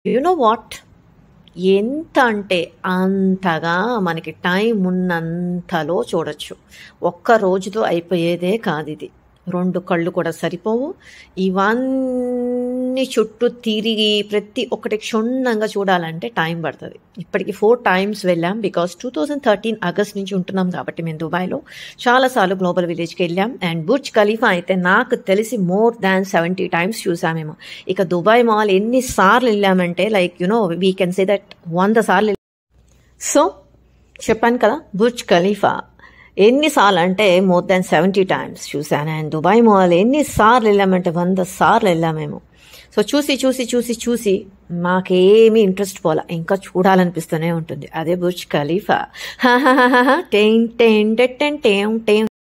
you know what ఎంత అంటే అంతగా మనకి టైం ఉన్నంతలో చూడొచ్చు ఒక్క రోజుతో అయిపోయేదే కాదు ఇది రెండు కళ్ళు కూడా సరిపోవు ఇవన్నీ చుట్టూ తిరిగి ప్రతి ఒక్కటి క్షుణ్ణంగా చూడాలంటే టైం పడుతుంది ఇప్పటికి ఫోర్ టైమ్స్ వెళ్ళాం because two thousand thirteen August నుంచి ఉంటున్నాం కాబట్టి మేము దుబాయ్లో చాలాసార్లు గ్లోబల్ విలేజ్కి వెళ్ళాం అండ్ బుర్జ్ ఖలీఫా అయితే నాకు తెలిసి మోర్ దాన్ సెవెంటీ టైమ్స్ చూసామేమో ఇక దుబాయ్ మాల్ ఎన్నిసార్లు వెళ్ళామంటే like you know we can say that వంద సార్లు సో చెప్పాను కదా బుర్జ్ ఖలీఫా ఎన్నిసార్లు అంటే మోర్ దాన్ సెవెంటీ టైమ్స్ చూశాను అండ్ దుబాయ్ మాల్ ఎన్నిసార్లు వెళ్ళామంటే వంద సార్లు వెళ్ళామేమో సో చూసి చూసి చూసి చూసి మాకేమీ ఇంట్రెస్ట్ పోలా ఇంకా చూడాలనిపిస్తూనే ఉంటుంది అదే Burj Khalifa ten ten ten ten ten